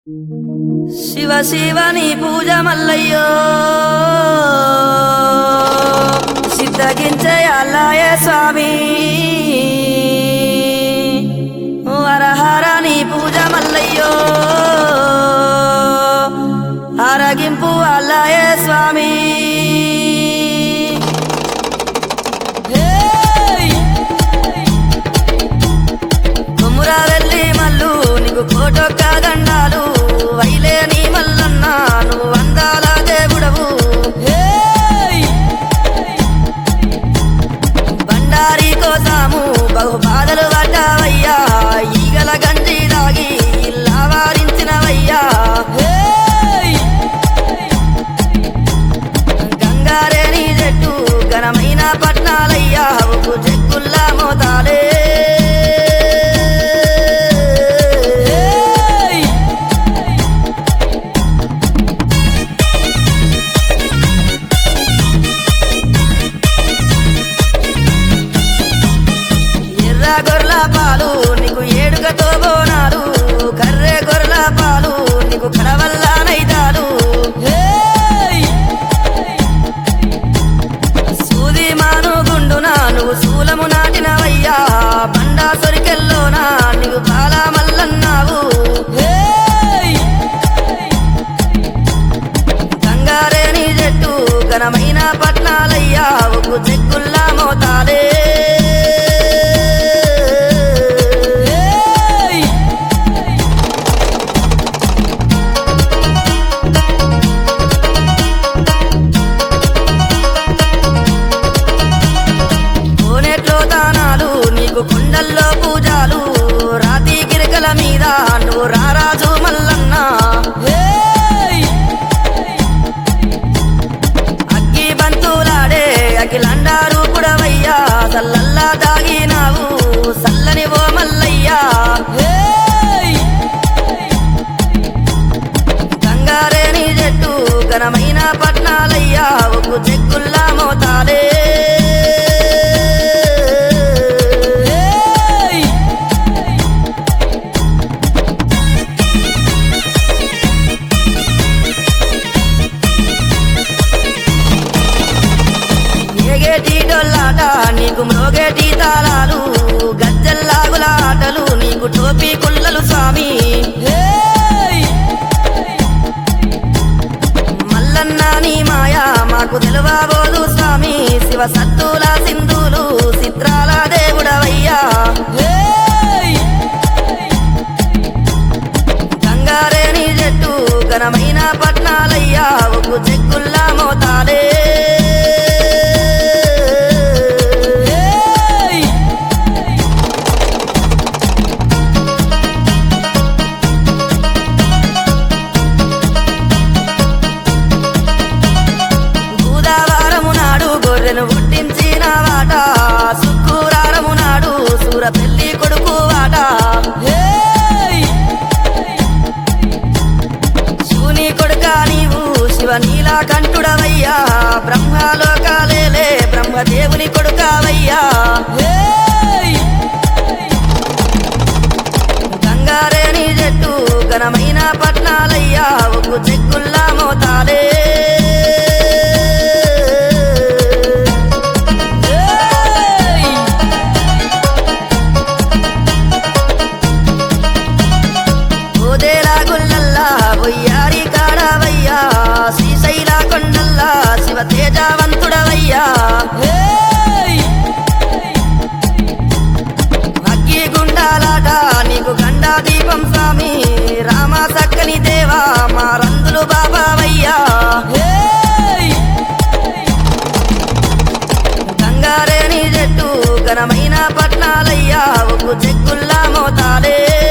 శివ శివ నీ పూజ మల్లయ్యో సిద్ధగించే అల్లాయే స్వామి ఓ హరహర నీ పూజ మల్లయ్యో ఆరగింపు అల్లాయే స్వామి హేయ్! కొమ్మురా వెళ్ళి మల్లు నీకు కోటొక్క దండాలు వైలే నీ మల్లన్న నువ్వు అందాల దేవుడవు హేయ్! బండారి కోసాము బహు బాధలు పడ్డావయ్యా ఈగల గంజి దాగి ఇల్లా వారించినవయ్యా హేయ్! గంగారేని చెట్టు ఘనమైన పట్నాలయ్యా ఉప్పు చెక్కుల్లా మోతాలే హేయ్! ఎర్ర గొర్రెల పాలు నీకు ఏడుగతో బోనాలు కర్రె గొర్రెల పాలు నీకు కడవల్ల నైదాలు హేయ్! సూది మాను గుండున నువ్వు శూలము నాటినవయ్యా బండా సొరికెల్లోనా నీవు బాలా మల్లన్నావు హేయ్! గంగారేని చెట్టు ఘనమైన పట్నాలయ్యా ఉప్పు చెక్కుల్లా మోతాలే హేయ్! కోనేట్లో దానాలు నీకు కుండల్లో పూజాలు రాతి గిరికల మీద నువ్వు రారాజు మల్లన్న హేయ్! అగ్గి బంతులాడే అఖిలండారు పుడవయ్యా సల్లల్లా దాగినావు సల్లని ఓ మల్లయ్యా హేయ్! గంగారేని చెట్టు ఘనమైన పట్నాలయ్యా ఉప్పు చెక్కుల్లా మోతాలే హేయ్! ఏగేటి డొల్లాట నీకు మ్రోగేటి తాళాలు గజ్జల్లాగుల ఆటలు నీకు టోపీ కుల్లలు స్వామి హేయ్! మల్లన్న నీ మాయా మాకు తెలువబోదు స్వామి శివ సత్తుల సింధులు చిత్రాల దేవుడవయ్యా హేయ్! గంగారేని చెట్టు ఘనమైన పట్నాలయ్యా ఉప్పు చెక్కుల్లా మోతాలే హేయ్! బుధవారము నాడు గొర్రెను పుట్టించిన వాట శుక్రవారము నాడు సూర పెళ్లి కొడుకు వాట హేయ్! శివుని కొడుక నీవు శివ నీలా కంఠుడవయ్యా బ్రహ్మలోకాలేలే బ్రహ్మదేవుని కొడుకావయ్యా హేయ్! గంగారేని చెట్టు ఘనమైన పట్నాలయ్యా ఉప్పు చెక్కుల్లా మోతాలే ఏయ్! ఓదేలా గుల్లల్లా బొయ్యారి కాడవయ్యా శ్రీశైల కొండల్లా శివ తేజవంతుడవయ్యా హేయ్! అగ్గి గుండాలాట నీకు గండా దీపం స్వామి రామ సక్కని దేవా మా రందులు బాబావయ్యా హేయ్! గంగారేని చెట్టు ఘనమైన పట్నాలయ్యా ఉప్పు చెక్కుల్లా మోతాలే